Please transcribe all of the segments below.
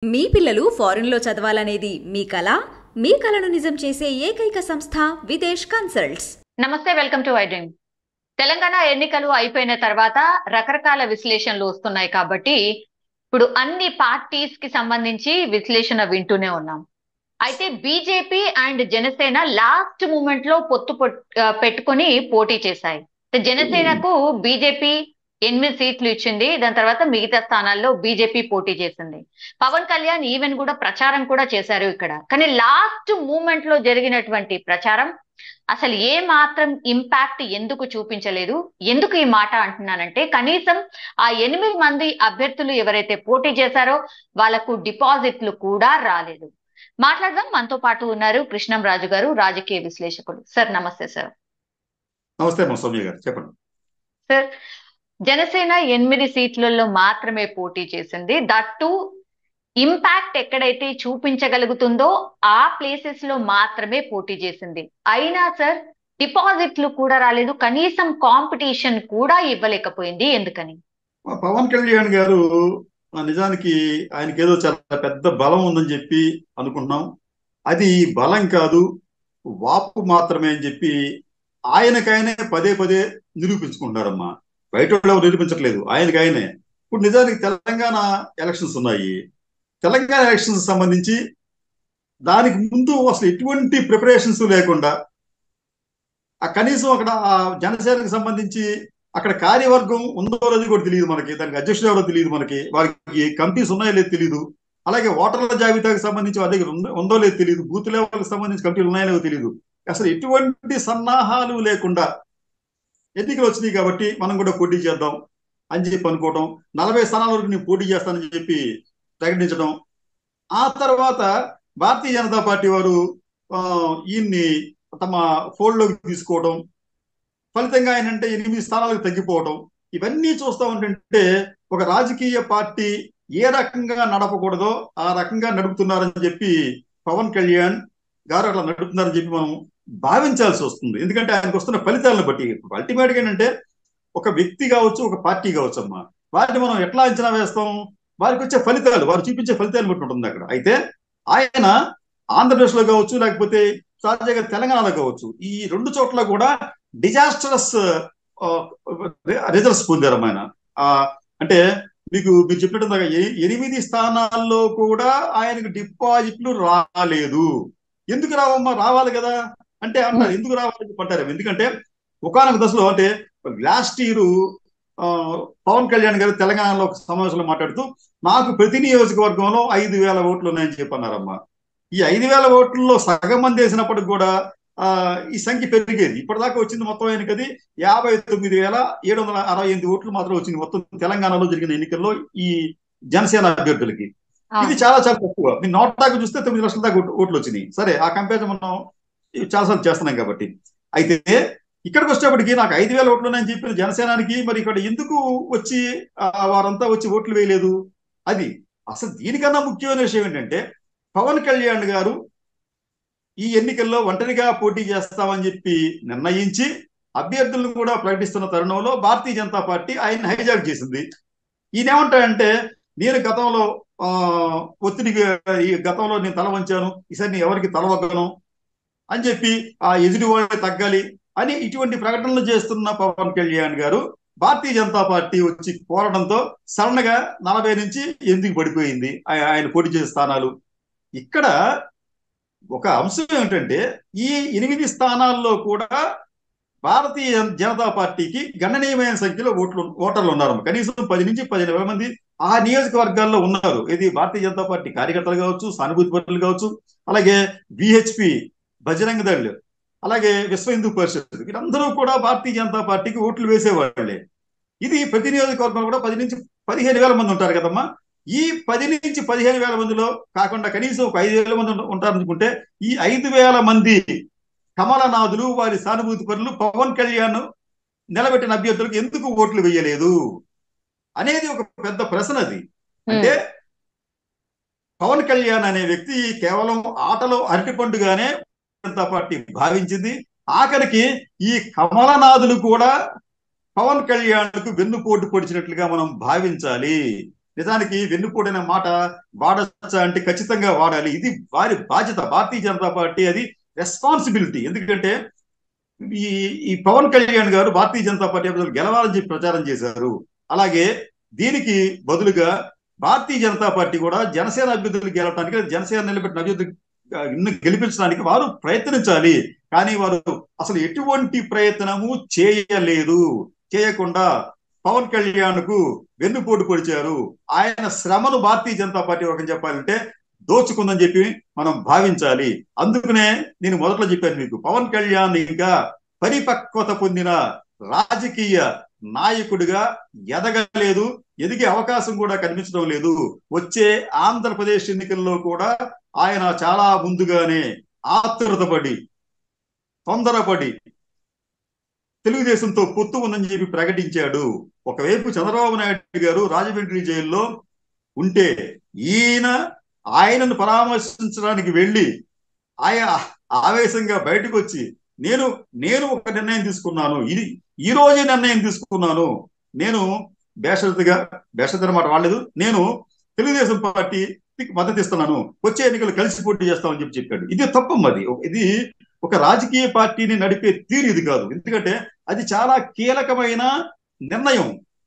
మీ పిల్లలు ఫారెన్లో చదవాలనేది మీ కల మీ కలను నిజం చేసే ఏకైక సంస్థ విదేశ్ కన్సల్ట్స్ నమస్తే వెల్కమ్ టు డ్రీమ్ తెలంగాణ ఎన్నికలు అయిపోయిన తర్వాత రకరకాల విశ్లేషణలు వస్తున్నాయి కాబట్టి ఇప్పుడు అన్ని పార్టీస్ కి సంబంధించి విశ్లేషణ వింటూనే ఉన్నాం అయితే BJP and Janasena last moment లో పొత్తు పొట్- ఆ, పెట్టుకొని పోటీ చేశాయి జనసేనకు బీజేపీ ఎనిమిది సీట్లు ఇచ్చింది దాని తర్వాత మిగతా స్థానాల్లో బీజేపీ పోటీ చేసింది పవన్ కళ్యాణ్ ఈవెన్ కూడా ప్రచారం కూడా చేశారు ఇక్కడ కానీ లాస్ట్ మూమెంట్ లో జరిగినటువంటి ప్రచారం అసలు ఏ మాత్రం ఇంపాక్ట్ ఎందుకు చూపించలేదు ఎందుకు ఈ మాట అంటున్నానంటే కనీసం ఆ ఎనిమిది మంది అభ్యర్థులు ఎవరైతే పోటీ చేశారో వాళ్లకు డిపాజిట్లు కూడా రాలేదు మాట్లాడదాం మనతో పాటు ఉన్నారు కృష్ణం రాజు గారు రాజకీయ విశ్లేషకుడు సార్ నమస్తే సార్ నమస్తే మా సౌమ్య గారు చెప్పండి సార్ జనసేన ఎనిమిది సీట్లలో మాత్రమే పోటీ చేసింది దట్టు ఇంపాక్ట్ ఎక్కడైతే చూపించగలుగుతుందో ఆ ప్లేసెస్ లో మాత్రమే పోటీ చేసింది అయినా సార్ డిపాజిట్లు కూడా రాలేదు కనీసం కాంపిటీషన్ కూడా ఇవ్వలేకపోయింది ఎందుకని మా పవన్ కళ్యాణ్ గారు ఆ, నిజానికి ఆయనకి ఏదో చాలా పెద్ద బలం ఉందని చెప్పి అనుకుంటున్నాం అది బలం కాదు వాపు మాత్రమే అని చెప్పి ఆయనకైనే పదే పదే నిరూపించుకుంటున్నారమ్మా బయట వాళ్ళు ఎవరు నిరూపించట్లేదు ఆయనకి ఆయనే ఇప్పుడు నిజానికి తెలంగాణ ఎలక్షన్స్ ఉన్నాయి తెలంగాణ ఎలక్షన్స్ సంబంధించి దానికి ముందు అసలు ఎటువంటి ప్రిపరేషన్స్ లేకుండా ఆ కనీసం అక్కడ ఆ జనసేనకు సంబంధించి అక్కడ కార్యవర్గం ఉందో లేదో కూడా తెలియదు మనకి దానికి అధ్యక్షుడు ఎవరో తెలియదు మనకి వారికి కమిటీస్ ఉన్నాయో లేదో తెలియదు అలాగే ఓటర్ల జాబితాకు సంబంధించి వారి దగ్గర ఉందో- ఉందో లేదో తెలియదు బూత్ లెవెల్కి సంబంధించి కమిటీలు ఉన్నాయో లేదో తెలియదు అసలు ఎటువంటి సన్నాహాలు లేకుండా ఎన్నికలు వచ్చినాయి కాబట్టి మనం కూడా పోటీ చేద్దాం అని చెప్పి అనుకోవటం నలభై స్థానాల వరకు నేను పోటీ చేస్తానని చెప్పి ప్రకటించడం ఆ తర్వాత భారతీయ జనతా పార్టీ వారు ఆ, ఈయన్ని తమ ఫోల్డ్లోకి తీసుకోవడం ఫలితంగా ఆయన అంటే ఎనిమిది స్థానాలకు తగ్గిపోవడం ఇవన్నీ చూస్తా ఉంటుంటే ఒక రాజకీయ పార్టీ ఏ రకంగా నడపకూడదో ఆ రకంగా నడుపుతున్నారని చెప్పి పవన్ కళ్యాణ్ గారు అట్లా నడుపుతున్నారని చెప్పి మనం భావించాల్సి వస్తుంది ఎందుకంటే ఆయనకు వస్తున్న ఫలితాలను బట్టి అల్టిమేట్ గా ఏంటంటే ఒక వ్యక్తి కావచ్చు ఒక పార్టీ కావచ్చు అమ్మా వాటిని మనం ఎట్లా అంచనా వేస్తాం వారికి వచ్చే ఫలితాలు వారు చూపించే ఫలితాలను బట్టి ఉంటుంది అక్కడ అయితే ఆయన ఆంధ్రప్రదేశ్ లో కావచ్చు లేకపోతే తాజాగా తెలంగాణలో కావచ్చు ఈ రెండు చోట్ల కూడా డిజాస్టరస్ రిజల్ట్స్ పొందారు ఆయన ఆ, అంటే మీకు మీరు చెప్పినట్టు ఎ- ఎనిమిది స్థానాల్లో కూడా ఆయనకు డిపాజిట్లు రాలేదు ఎందుకు రావమ్మా రావాలి కదా అంటే అంటారు ఎందుకు రావాలి చెప్పి అంటారు ఎందుకంటే ఒకనొక దశలో అంటే లాస్ట్ ఇయర్ పవన్ కళ్యాణ్ గారు తెలంగాణలో ఒక సమావేశంలో మాట్లాడుతూ నాకు ప్రతి నియోజకవర్గంలో ఐదు వేల ఓట్లు ఉన్నాయని చెప్పి అన్నారమ్మా ఈ ఐదు వేల ఓట్లలో సగం మంది వేసినప్పటికి కూడా ఆ, ఈ సంఖ్య పెరిగేది ఇప్పటిదాకా వచ్చింది మొత్తం ఆయనకి అది యాభై తొమ్మిది వేల ఏడు వందల అరవై ఎనిమిది ఓట్లు మాత్రం వచ్చింది మొత్తం తెలంగాణలో జరిగిన ఎన్నికల్లో ఈ జనసేన అభ్యర్థులకి ఇది చాలా చాలా తక్కువ మీ నోటాకు చూస్తే తొమ్మిది లక్షల దాకా ఓట్లు- ఓట్లు వచ్చినాయి సరే ఆ కంపారిజన్ మనం చాలాసార్లు చేస్తున్నాం కాబట్టి అయితే ఇక్కడికి వచ్చేప్పటికి నాకు ఐదు వేల ఓట్లు ఉన్నాయని చెప్పిన జనసేనానికి మరి ఇక్కడ ఎందుకు వచ్చి ఆ, వారంతా వచ్చి ఓట్లు వేయలేదు అది అసలు దీనికన్నా ముఖ్యమైన విషయం ఏంటంటే పవన్ కళ్యాణ్ గారు ఈ ఎన్నికల్లో ఒంటరిగా పోటీ చేస్తామని చెప్పి నిర్ణయించి అభ్యర్థులను కూడా ప్రకటిస్తున్న తరుణంలో భారతీయ జనతా పార్టీ ఆయన హైజాక్ చేసింది ఈయన ఏమంటాడంటే నేను గతంలో ఆ ఒత్తిడికి ఈ గతంలో నేను తల వంచాను ఈసారి నేను ఎవరికి తల వగ్గను అని చెప్పి ఆ ఎదుటి వాళ్ళకి తగ్గాలి అని ఇటువంటి ప్రకటనలు చేస్తున్న పవన్ కళ్యాణ్ గారు భారతీయ జనతా పార్టీ వచ్చి కోరడంతో సడన్ గా నలభై నుంచి ఎందుకు పడిపోయింది ఆయ- ఆయన పోటీ చేసే స్థానాలు ఇక్కడ ఒక అంశం ఏమిటంటే ఈ ఎనిమిది స్థానాల్లో కూడా భారతీయ జనతా పార్టీకి గణనీయమైన సంఖ్యలో ఓట్లు ఓటర్లు ఉన్నారు కనీసం పది నుంచి పదిహేను వేల మంది ఆ నియోజకవర్గాల్లో ఉన్నారు ఇది భారతీయ జనతా పార్టీ కార్యకర్తలు కావచ్చు సానుభూతి పరులు కావచ్చు అలాగే విహెచ్పి బజరంగ దళ్ అలాగే విశ్వ హిందూ పరిషత్ వీరందరూ కూడా భారతీయ జనతా పార్టీకి ఓట్లు వేసేవాళ్లే ఇది ప్రతి నియోజకవర్గంలో కూడా పది నుంచి పదిహేను వేల మంది ఉంటారు కదమ్మా ఈ పది నుంచి పదిహేను వేల మందిలో కాకుండా కనీసం ఒక ఐదు వేల మంది ఉంటారనుకుంటే ఈ ఐదు వేల మంది కమలనాథులు వారి సానుభూతి పరులు పవన్ కళ్యాణ్ నిలబెట్టిన అభ్యర్థులకు ఎందుకు ఓట్లు వేయలేదు అనేది ఒక పెద్ద ప్రశ్న అది అంటే పవన్ కళ్యాణ్ అనే వ్యక్తి కేవలం ఆటలో అరటి పండుగానే జనతా పార్టీ భావించింది ఆఖరికి ఈ కమలనాథులు కూడా పవన్ కళ్యాణ్ కు వెన్నుపోటు పొడిచినట్లుగా మనం భావించాలి నిజానికి వెన్నుపోటు అనే మాట వాడచ్చా అంటే ఖచ్చితంగా వాడాలి ఇది వారి బాధ్యత భారతీయ జనతా పార్టీ అది రెస్పాన్సిబిలిటీ ఎందుకంటే ఈ ఈ పవన్ కళ్యాణ్ గారు భారతీయ జనతా పార్టీ అభ్యర్థులు గెలవాలని చెప్పి ప్రచారం చేశారు అలాగే దీనికి బదులుగా భారతీయ జనతా పార్టీ కూడా జనసేన అభ్యర్థులు గెలవడానికి లేదా జనసేన నిలబెట్టిన అభ్యర్థులు గెలిపించడానికి వారు ప్రయత్నించాలి కానీ వారు అసలు ఎటువంటి ప్రయత్నము చేయలేదు చేయకుండా పవన్ కళ్యాణ్ కు వెన్నుపోటు పొడిచారు ఆయన శ్రమను భారతీయ జనతా పార్టీ ఒక చెప్పాలంటే దోచుకుందని చెప్పి మనం భావించాలి అందుకనే నేను మొదట్లో చెప్పాను మీకు పవన్ కళ్యాణ్ ఇంకా పరిపక్వత పొందిన రాజకీయ నాయకుడిగా ఎదగలేదు ఎదిగే అవకాశం కూడా కనిపించడం లేదు వచ్చే ఆంధ్రప్రదేశ్ ఎన్నికల్లో కూడా ఆయన చాలా ముందుగానే ఆతురతపడి తొందరపడి తెలుగుదేశంతో పొత్తు ఉందని చెప్పి ప్రకటించాడు ఒకవైపు చంద్రబాబు నాయుడు గారు రాజమండ్రి జైల్లో ఉంటే ఈయన ఆయనను పరామర్శించడానికి వెళ్ళి ఆయన ఆవేశంగా బయటకు వచ్చి నేను నేను ఒక నిర్ణయం తీసుకున్నాను ఇది ఈ రోజే నిర్ణయం తీసుకున్నాను నేను బేషరతుగా బేషరతు మాట వాడలేదు నేను తెలుగుదేశం పార్టీ మద్దతు ఇస్తున్నాను వచ్చే ఎన్నికలు కలిసి పోటీ చేస్తామని చెప్పి చెప్పాడు ఇది తప్పమ్మది ఇది ఒక రాజకీయ పార్టీని నడిపే తీరు ఇది కాదు ఎందుకంటే అది చాలా కీలకమైన నిర్ణయం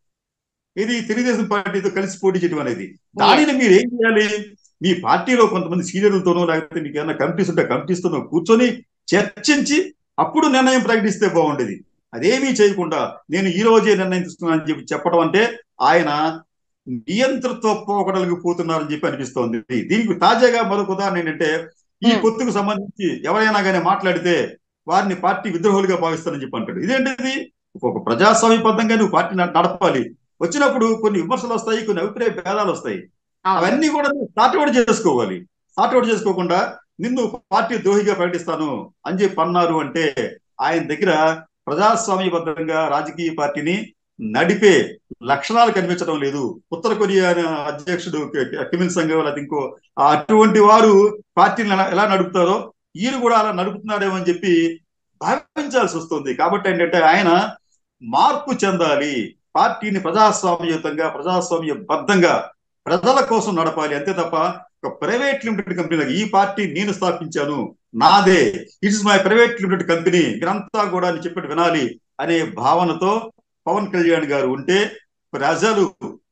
ఇది తెలుగుదేశం పార్టీతో కలిసి పోటీ చేయడం అనేది దానిని మీరు ఏం చేయాలి మీ పార్టీలో కొంతమంది సీనియర్లతోనో లేకపోతే మీకు ఏమైనా కమిటీస్ ఉంటే కమిటీస్తోనో కూర్చొని చర్చించి అప్పుడు నిర్ణయం ప్రకటిస్తే బాగుండేది అదేమీ చేయకుండా నేను ఈ రోజే నిర్ణయం తీసుకున్నానని చెప్పి చెప్పడం అంటే ఆయన నియంత్రిత్వ పోకడలకు పోతున్నారని చెప్పి అనిపిస్తోంది దీనికి తాజాగా మరొక ఉదాహరణ ఏంటంటే ఈ పొత్తుకు సంబంధించి ఎవరైనా కానీ మాట్లాడితే వారిని పార్టీ విద్రోహులుగా భావిస్తారని చెప్పి అంటాడు ఇదేంటిది ఒక ప్రజాస్వామ్యబద్ధంగా నువ్వు పార్టీ నడపాలి వచ్చినప్పుడు కొన్ని విమర్శలు వస్తాయి కొన్ని అభిప్రాయ భేదాలు వస్తాయి అవన్నీ కూడా సార్ట్అవుట్ చేసుకోవాలి సార్ట్అవుట్ చేసుకోకుండా నిన్ను పార్టీ ద్రోహిగా ప్రకటిస్తాను అని చెప్పి అన్నారు అంటే ఆయన దగ్గర ప్రజాస్వామ్యబద్ధంగా రాజకీయ పార్టీని నడిపే లక్షణాలు కనిపించడం లేదు ఉత్తర కొరియా అధ్యక్షుడు కిమిల్ సంఘ్ అది ఇంకో అటువంటి వారు పార్టీని ఎలా నడుపుతారో ఈయన కూడా అలా నడుపుతున్నాడేమో అని చెప్పి భావించాల్సి వస్తుంది కాబట్టి ఏంటంటే ఆయన మార్పు చెందాలి పార్టీని ప్రజాస్వామ్యయుతంగా ప్రజాస్వామ్య బద్ధంగా ప్రజల కోసం నడపాలి అంతే తప్ప ఒక ప్రైవేట్ లిమిటెడ్ కంపెనీ ఈ పార్టీ నేను స్థాపించాను నాదే it's my private limited company మీరంతా కూడా చెప్పినట్టు వినాలి అనే భావనతో పవన్ కళ్యాణ్ గారు ఉంటే ప్రజలు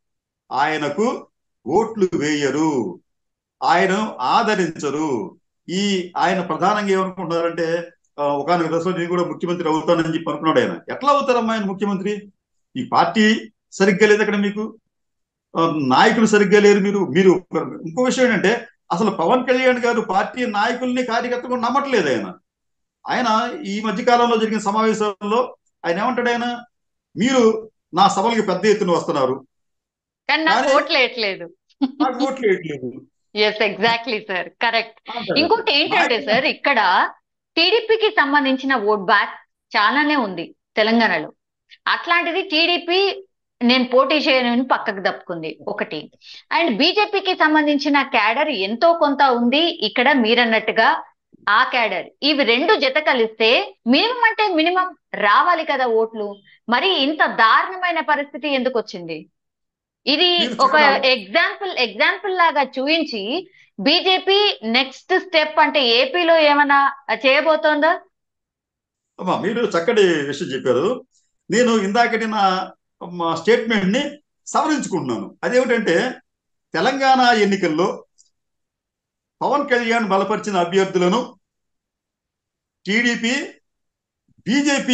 ఆయనకు ఓట్లు వేయరు ఆయన ఆదరించరు ఈ ఆయన ప్రధానంగా ఏమనుకుంటున్నారంటే ఒకనొక దశలో నేను కూడా ముఖ్యమంత్రి అవుతానని చెప్పి అనుకున్నాడు ఆయన ఎట్లా అవుతారమ్మా ఆయన ముఖ్యమంత్రి ఈ పార్టీ సరిగ్గా లేదు అక్కడ మీకు నాయకులు సరిగ్గా లేరు మీరు మీరు ఇంకో విషయం ఏంటంటే అసలు పవన్ కళ్యాణ్ గారు పార్టీ నాయకుల్ని కార్యకర్తలు నమ్మట్లేదు ఆయన ఆయన ఈ మధ్య కాలంలో జరిగిన సమావేశాల్లో ఆయన ఏమంటాడు ఆయన మీరు నా సభలకి పెద్ద ఎత్తున వస్తున్నారు కానీ నాకు ఓట్లు వేయట్లేదు నాకు ఓట్లు వేయట్లేదు ఎస్ ఎగ్జాక్ట్లీ సార్ కరెక్ట్ ఇంకోటి ఏంటంటే సార్ ఇక్కడ టీడీపీకి సంబంధించిన ఓట్ బ్యాక్ చాలానే ఉంది తెలంగాణలో అట్లాంటిది టీడీపీ నేను పోటీ చేయను పక్కకు దప్పుకుంది ఒకటి అండ్ బీజేపీకి సంబంధించిన క్యాడర్ ఎంతో కొంత ఉంది ఇక్కడ మీరన్నట్టుగా ఆ క్యాడర్ ఇవి రెండు జత కలిస్తే మినిమం అంటే మినిమం రావాలి కదా ఓట్లు మరి ఇంత దారుణమైన పరిస్థితి ఎందుకు వచ్చింది ఇది ఒక ఎగ్జాంపుల్ ఎగ్జాంపుల్ లాగా చూపించి బీజేపీ నెక్స్ట్ స్టెప్ అంటే ఏపీలో ఏమైనా చేయబోతోందా అమ్మా మీరు చక్కటి విషయం చెప్పారు నేను ఇందాకటి నా స్టేట్మెంట్ ని సవరించుకుంటున్నాను అదేమిటంటే తెలంగాణ ఎన్నికల్లో పవన్ కళ్యాణ్ బలపరిచిన అభ్యర్థులను టీడీపీ బీజేపీ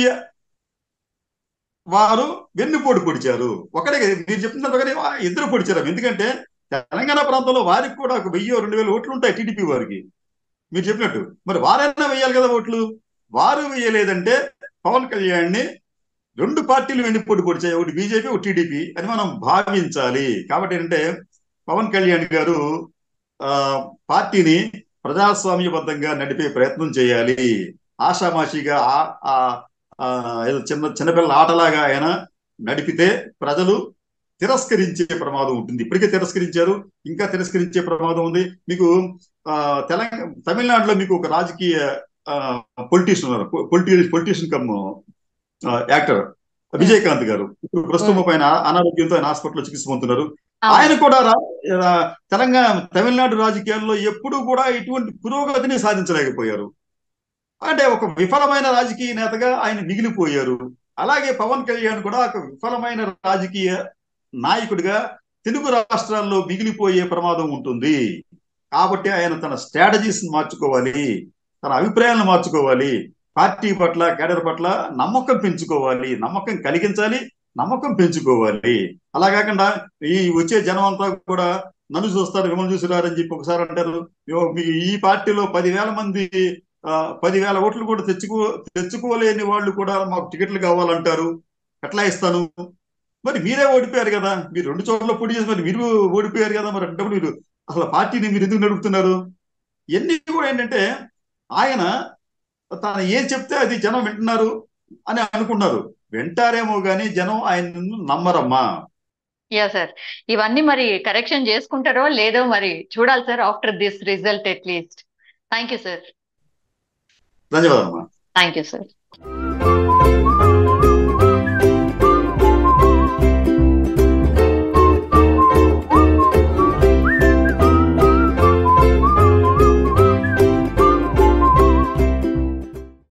వారు వెన్నుపోటు పొడిచారు ఒకటే మీరు చెప్తున్నట్టుగానే ఇద్దరు పొడిచారు ఎందుకంటే తెలంగాణ ప్రాంతంలో వారికి కూడా ఒక వెయ్యి రెండు వేల ఓట్లు ఉంటాయి టీడీపీ వారికి మీరు చెప్పినట్టు మరి వారైనా వేయాలి కదా ఓట్లు వారు వేయలేదంటే పవన్ కళ్యాణ్ ని రెండు పార్టీలు వెన్నుపోటు పొడిచాయి ఒకటి బీజేపీ ఒకటి టీడీపీ అని మనం భావించాలి కాబట్టి ఏంటంటే పవన్ కళ్యాణ్ గారు ఆ పార్టీని ప్రజాస్వామ్యబద్ధంగా నడిపే ప్రయత్నం చేయాలి ఆషామాషిగా ఏదో చిన్న చిన్నపిల్లల ఆటలాగా ఆయన నడిపితే ప్రజలు తిరస్కరించే ప్రమాదం ఉంటుంది ఇప్పటికే తిరస్కరించారు ఇంకా తిరస్కరించే ప్రమాదం ఉంది మీకు తెలంగాణ తమిళనాడులో మీకు ఒక రాజకీయ పొలిటీషియన్ ఉన్నారు పొలిటీ politician cum actor Vijayakanth garu ఇప్పుడు ప్రస్తుతం పైన అనారోగ్యంతో ఆయన హాస్పిటల్లో చికిత్స పొందుతున్నారు ఆయన కూడా రా- రా- తెలంగాణ తమిళనాడు రాజకీయాల్లో ఎప్పుడూ కూడా ఇటువంటి పురోగతిని సాధించలేకపోయారు అంటే ఒక విఫలమైన రాజకీయ నేతగా ఆయన మిగిలిపోయారు అలాగే పవన్ కళ్యాణ్ కూడా ఒక విఫలమైన రాజకీయ నాయకుడిగా తెలుగు రాష్ట్రాల్లో మిగిలిపోయే ప్రమాదం ఉంటుంది కాబట్టి ఆయన తన స్ట్రాటజీస్ మార్చుకోవాలి తన అభిప్రాయాలను మార్చుకోవాలి పార్టీ పట్ల కేడర్ పట్ల నమ్మకం పెంచుకోవాలి నమ్మకం కలిగించాలి నమ్మకం పెంచుకోవాలి అలా కాకుండా ఈ వచ్చే జనం అంతా కూడా నన్ను చూస్తారు మిమ్మల్ని చూసిరారని చెప్పి ఒకసారి అంటారు "ఇగో మీ ఈ పార్టీలో పదివేల మంది ఆ, పదివేల ఓట్లు కూడా తెచ్చుకో తెచ్చుకోలేని వాళ్ళు కూడా మాకు టికెట్లు కావాలంటారు ఎట్లా ఇస్తాను మరి మీరే ఓడిపోయారు కదా మీరు రెండు చోట్ల పోటీ చేసి మరి మీరు ఓడిపోయారు కదా మరి అంటే మీరు అసలు పార్టీని మీరు ఎందుకు నడుపుతున్నారు ఇవన్నీ కూడా ఏంటంటే ఆయన తాను ఏం చెప్తే అది జనం వింటున్నారు అని అనుకున్నారు వింటారేమో కానీ జనం ఆయన నమ్మరమ్మా యా సార్ ఇవన్నీ మరి కరెక్షన్ చేసుకుంటారో లేదో మరి చూడాలి sir after this result at least thank you sir ధన్యవాదమ్మా థ్యాంక్ యూ సార్